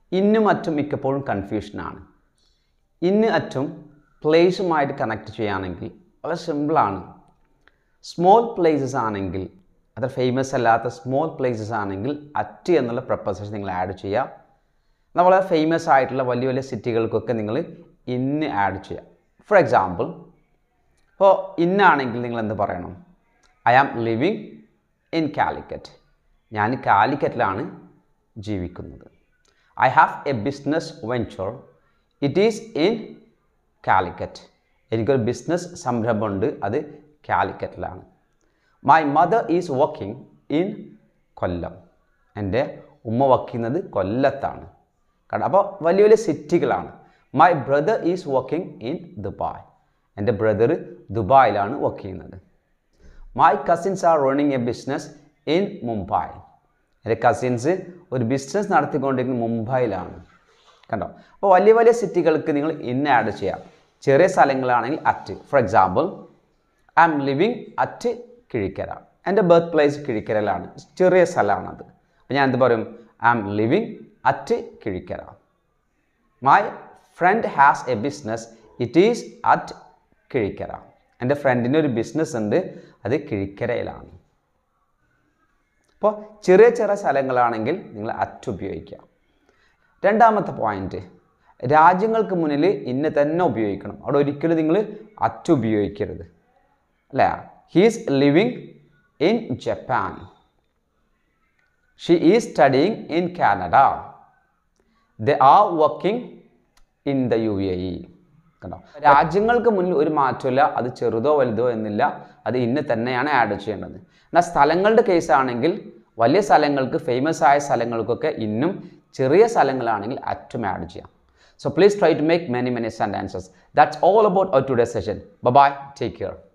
ഇന്നും അറ്റും മിക്കപ്പോഴും കൺഫ്യൂഷനാണ് ഇന്ന് അറ്റും പ്ലേസുമായിട്ട് കണക്ട് ചെയ്യുകയാണെങ്കിൽ വളരെ സിമ്പിളാണ് സ്മോൾ പ്ലേസസ് ആണെങ്കിൽ അത്ര ഫേമസ് അല്ലാത്ത സ്മോൾ പ്ലേസസ് ആണെങ്കിൽ അറ്റ് എന്നുള്ള പ്രപ്പസേഷൻ നിങ്ങൾ ആഡ് ചെയ്യുക എന്നാൽ വളരെ ഫേമസ് ആയിട്ടുള്ള വലിയ വലിയ സിറ്റികൾക്കൊക്കെ നിങ്ങൾ ഇന്ന് ആഡ് ചെയ്യുക ഫോർ എക്സാമ്പിൾ ഇപ്പോൾ ഇന്നാണെങ്കിൽ നിങ്ങൾ എന്ത് പറയണം I am living in Calicut ഞാൻ കാലിക്കറ്റിലാണ് ജീവിക്കുന്നത് I have a business venture it is in Calicut എനിക്കൊരു ബിസിനസ് സംരംഭമുണ്ട് അത് കാലിക്കറ്റിലാണ് my mother is working in Kollam എൻ്റെ ഉമ്മ വർക്ക് ചെയ്യുന്നത് കൊല്ലത്താണ് കാരണം അപ്പോൾ വലിയ വലിയ സിറ്റികളാണ് my brother is working in Dubai എൻ്റെ ബ്രദർ ദുബായിലാണ് വർക്ക് ചെയ്യുന്നത് my cousins are running a business in Mumbai എൻ്റെ കസിൻസ് ഒരു ബിസിനസ് നടത്തിക്കൊണ്ടിരിക്കുന്നത് മുംബൈയിലാണ് കണ്ടോ അപ്പോൾ വലിയ വലിയ സിറ്റികൾക്ക് നിങ്ങൾ ഇൻ ആഡ് ചെയ്യാം ചെറിയ സ്ഥലങ്ങളാണെങ്കിൽ at for example I am living at Kizhikkara എൻ്റെ ബർത്ത് പ്ലേസ് കിഴിക്കരയിലാണ് ചെറിയ സ്ഥലമാണത് അപ്പോൾ ഞാൻ എന്ത് പറയും I am living at Kizhikkara my friend has a business it is at Kizhikkara എൻ്റെ ഫ്രണ്ടിന് ഒരു ബിസിനസ് ഉണ്ട് അത് കിഴിക്കരയിലാണ് അപ്പോൾ ചെറിയ ചെറിയ സ്ഥലങ്ങളാണെങ്കിൽ നിങ്ങൾ അറ്റ് ഉപയോഗിക്കുക രണ്ടാമത്തെ പോയിന്റ് രാജ്യങ്ങൾക്ക് മുന്നിൽ ഇന്ന് തന്നെ ഉപയോഗിക്കണം അവിടെ ഒരിക്കലും നിങ്ങൾ അറ്റ് ഉപയോഗിക്കരുത് അല്ലേ he's living in Japan she is studying in Canada they are working in the U A E കണ്ടോ രാജ്യങ്ങൾക്ക് മുന്നിൽ ഒരു മാറ്റമില്ല അത് ചെറുതോ വലുതോ എന്നില്ല അത് ഇന്ന് തന്നെയാണ് ആഡ് ചെയ്യേണ്ടത് എന്നാൽ സ്ഥലങ്ങളുടെ കേസ് ആണെങ്കിൽ വലിയ സ്ഥലങ്ങൾക്ക് ഫേമസ് ആയ സ്ഥലങ്ങൾക്കൊക്കെ ഇന്നും ചെറിയ സ്ഥലങ്ങളാണെങ്കിൽ അറ്റും ആഡ് ചെയ്യാം so please try to make many many sentences that's all about our today session bye take care